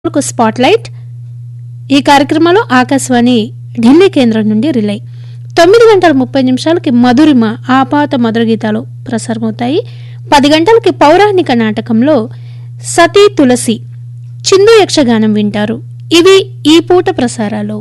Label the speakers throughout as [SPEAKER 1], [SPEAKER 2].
[SPEAKER 1] కు spot light ఈ కార్యక్రమంలో ఆకాశవాణి ఢిల్లీ కేంద్రం నుండి రిలే తొమ్మిది గంటల ముప్పై నిమిషాలకి మధురిమ ఆపాత మధుర గీతాలు ప్రసారమవుతాయి పది గంటలకి పౌరాణిక నాటకంలో సతీ తులసి చిందు యక్షగానం వింటారు ఇవి ఈ పూట ప్రసారాలు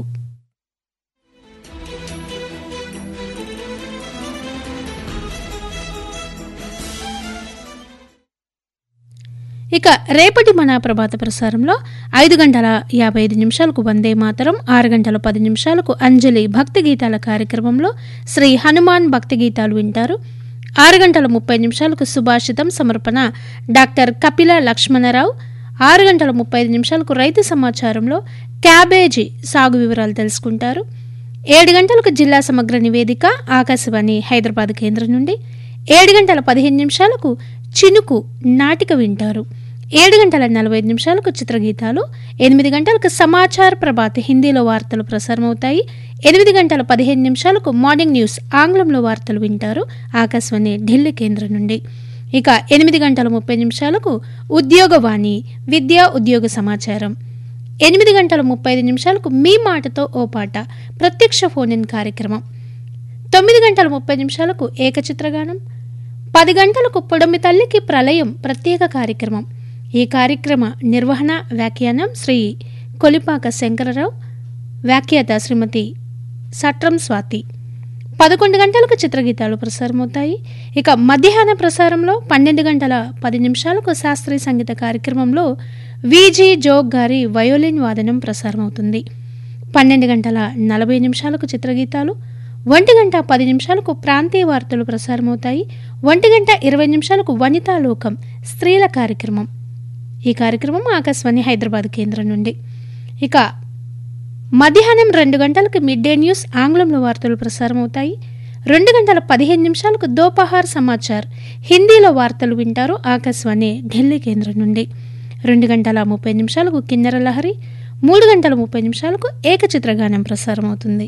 [SPEAKER 1] ఇక రేపటి మన ప్రభాత ప్రసారంలో ఐదు గంటల యాభై ఐదు నిమిషాలకు వందే మాతరం ఆరు గంటల పది నిమిషాలకు అంజలి భక్తి గీతాల కార్యక్రమంలో శ్రీ హనుమాన్ భక్తి గీతాలు వింటారు ఆరు గంటల ముప్పై నిమిషాలకు సుభాషితం సమర్పణ డాక్టర్ కపిల లక్ష్మణరావు ఆరు గంటల ముప్పై ఐదు నిమిషాలకు రైతు సమాచారంలో క్యాబేజీ సాగు వివరాలు తెలుసుకుంటారు ఏడు గంటలకు జిల్లా సమగ్ర నివేదిక ఆకాశవాణి హైదరాబాద్ కేంద్రం నుండి ఏడు గంటల పదిహేను నిమిషాలకు చినుకు నాటిక వింటారు ఏడు గంటల నలభై ఐదు నిమిషాలకు చిత్రగీతాలు ఎనిమిది గంటలకు సమాచార ప్రభాత్ హిందీలో వార్తలు ప్రసారమవుతాయి ఎనిమిది గంటల పదిహేను నిమిషాలకు మార్నింగ్ న్యూస్ ఆంగ్లంలో వార్తలు వింటారు ఆకాశవాణి ఢిల్లీ కేంద్రం నుండి ఇక ఎనిమిది గంటల ముప్పై నిమిషాలకు ఉద్యోగవాణి విద్యా ఉద్యోగ సమాచారం ఎనిమిది గంటల ముప్పై ఐదు నిమిషాలకు మీ మాటతో ఓ పాట ప్రత్యక్ష ఫోన్ ఇన్ కార్యక్రమం తొమ్మిది గంటల ముప్పై నిమిషాలకు ఏకచిత్రగానం పది గంటలకు పొడమి తల్లికి ప్రళయం ప్రత్యేక కార్యక్రమం ఈ కార్యక్రమ నిర్వహణ వ్యాఖ్యానం శ్రీ కొలిపాక శంకరరావు వ్యాఖ్యాత శ్రీమతి సట్రం స్వాతి పదకొండు గంటలకు చిత్రగీతాలు ప్రసారమవుతాయి ఇక మధ్యాహ్న ప్రసారంలో పన్నెండు గంటల పది నిమిషాలకు శాస్త్రీయ సంగీత కార్యక్రమంలో విజి జోగ్ గారి వయోలిన్ వాదనం ప్రసారమవుతుంది పన్నెండు గంటల నలభై నిమిషాలకు చిత్రగీతాలు ఒంటి గంట పది నిమిషాలకు ప్రాంతీయ వార్తలు ప్రసారమవుతాయి ఒంటి గంట ఇరవై నిమిషాలకు వనితా లోకం స్త్రీల కార్యక్రమం ఈ కార్యక్రమం ఆకాశవాణి హైదరాబాద్ కేంద్రం నుండి ఇక మధ్యాహ్నం రెండు గంటలకు మిడ్ డే న్యూస్ ఆంగ్లంలో వార్తలు ప్రసారమవుతాయి రెండు గంటల పదిహేను నిమిషాలకు దోపహార్ సమాచార్ హిందీలో వార్తలు వింటారు ఆకాశవాణి ఢిల్లీ కేంద్రం నుండి రెండు గంటల ముప్పై నిమిషాలకు కిన్నెర లహరి మూడు గంటల ముప్పై నిమిషాలకు ఏకచిత్రగానం ప్రసారమవుతుంది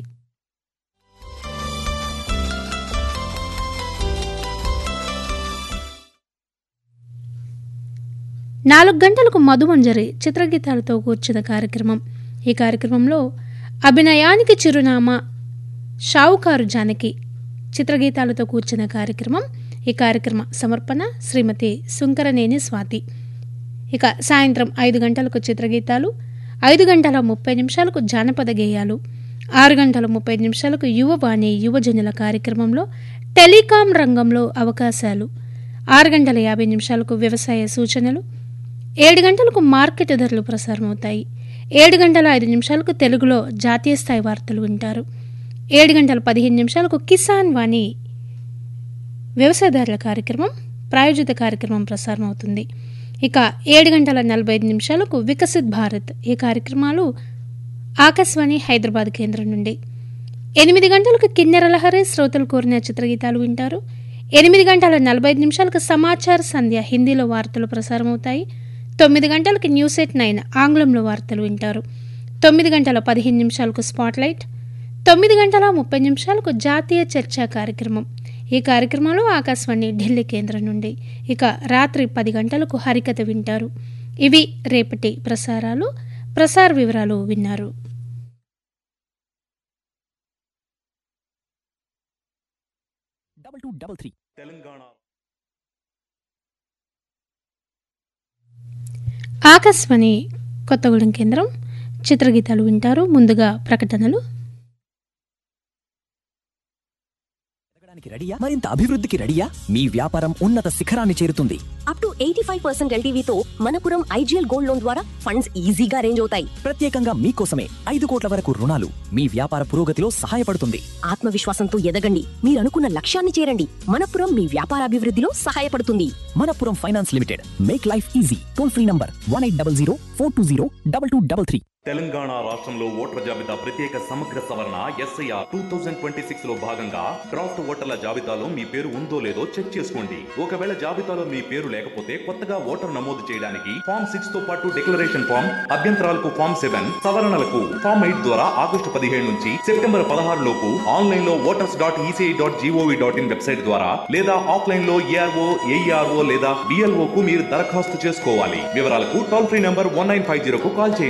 [SPEAKER 1] నాలుగు గంటలకు మధుమంజరి చిత్రగీతాలతో కూర్చున్న కార్యక్రమం ఈ కార్యక్రమంలో అభినయానికి చిరునామా షావుకారు జానకి చిత్రగీతాలతో కూర్చున్న కార్యక్రమం ఈ కార్యక్రమ సమర్పణ శ్రీమతి సుంకరనేని స్వాతి ఇక సాయంత్రం ఐదు గంటలకు చిత్రగీతాలు ఐదు గంటల ముప్పై నిమిషాలకు జానపద గేయాలు ఆరు గంటల ముప్పై నిమిషాలకు యువవాణి యువజనుల కార్యక్రమంలో టెలికాం రంగంలో అవకాశాలు ఆరు గంటల యాభై నిమిషాలకు వ్యవసాయ సూచనలు ఏడు గంటలకు మార్కెట్ ధరలు ప్రసారమవుతాయి ఏడు గంటల ఐదు నిమిషాలకు తెలుగులో జాతీయ స్థాయి వార్తలు వింటారు ఏడు గంటల పదిహేను నిమిషాలకు కిసాన్ వాణి వ్యవసాయదారుల కార్యక్రమం ప్రాయోజిత కార్యక్రమం ప్రసారం అవుతుంది ఇక ఏడు గంటల నలభై ఐదు నిమిషాలకు వికసిత్ భారత్ ఈ కార్యక్రమాలు ఆకాశవాణి హైదరాబాద్ కేంద్రం నుండి ఎనిమిది గంటలకు కిన్నెర లహరి శ్రోతలు కోరిన చిత్రగీతాలు వింటారు ఎనిమిది గంటల నలభై ఐదు నిమిషాలకు సమాచార సంధ్య హిందీలో వార్తలు ప్రసారమవుతాయి తొమ్మిది గంటలకు న్యూస్ ఎట్ నైన్ ఆంగ్లంలో వార్తలు వింటారు తొమ్మిది గంటల పదిహేను నిమిషాలకు స్పాట్లైట్ తొమ్మిది గంటల ముప్పై నిమిషాలకు జాతీయ చర్చా కార్యక్రమం ఈ కార్యక్రమంలో ఆకాశవాణి ఢిల్లీ కేంద్రం నుండి ఇక రాత్రి పది గంటలకు హరికథ వింటారు ఇవి రేపటి ప్రసారాలు ప్రసార వివరాలు విన్నారు
[SPEAKER 2] double two double three
[SPEAKER 3] Telangana
[SPEAKER 1] Akashvani Kothagudem కేంద్రం చిత్రగీతాలు వింటారు ముందుగా ప్రకటనలు
[SPEAKER 2] ఎదగడానికి రెడీయా మరింత అభివృద్ధికి రెడీయా మీ వ్యాపారం ఉన్నత శిఖరాన్ని చేరుతుంది
[SPEAKER 4] up to eighty five percent ఎల్టీవీతో మనపురం ఐజీఎల్ గోల్డ్ లోన్ ద్వారా ఫండ్స్ ఈజీగా అరేంజ్ అవుతాయి
[SPEAKER 2] ప్రత్యేకంగా మీకోసమే ఐదు కోట్ల వరకు రుణాలు మీ వ్యాపార పురోగతిలో సహాయపడుతుంది
[SPEAKER 4] ఆత్మవిశ్వాసంతో ఎదగండి మీరు అనుకున్న లక్ష్యాన్ని చేరండి మనపురం మీ వ్యాపారాభివృద్ధిలో సహాయపడుతుంది
[SPEAKER 2] Manappuram finance limited make life easy toll free number one eight double zero four two zero double two double three
[SPEAKER 3] Telangana రాష్ట్రంలో ఓటర్ల జాబితా ప్రత్యేక సమగ్ర సవరణ SIR two thousand twenty six లో భాగంగా డ్రాఫ్ట్ ఓటర్ల జాబితాలో మీ పేరు ఉందో లేదో చెక్ చేసుకోండి ఒకవేళ జాబితాలో మీ పేరు లేకపోతే కొత్తగా ఓటర్ నమోదు చేయడానికి ఫామ్ సిక్స్ తో పాటు డిక్లరేషన్ ఫామ్ అభ్యంతరాలకు ఫామ్ సెవెన్ సవరణలకు ఫామ్ ఎయిట్ ద్వారా ఆగస్టు పదిహేడు నుంచి సెప్టెంబర్ పదహారు లోపు ఆన్లైన్ లో voters dot ECI dot gov dot in website ద్వారా లేదా ఆఫ్లైన్ లో ఏఆర్ఓ ఏఈఆర్ఓ లేదా బిఎల్ఓ కు మీరు దరఖాస్తు చేసుకోవాలి వివరాలకు toll free number one nine five zero కు కాల్ చేయండి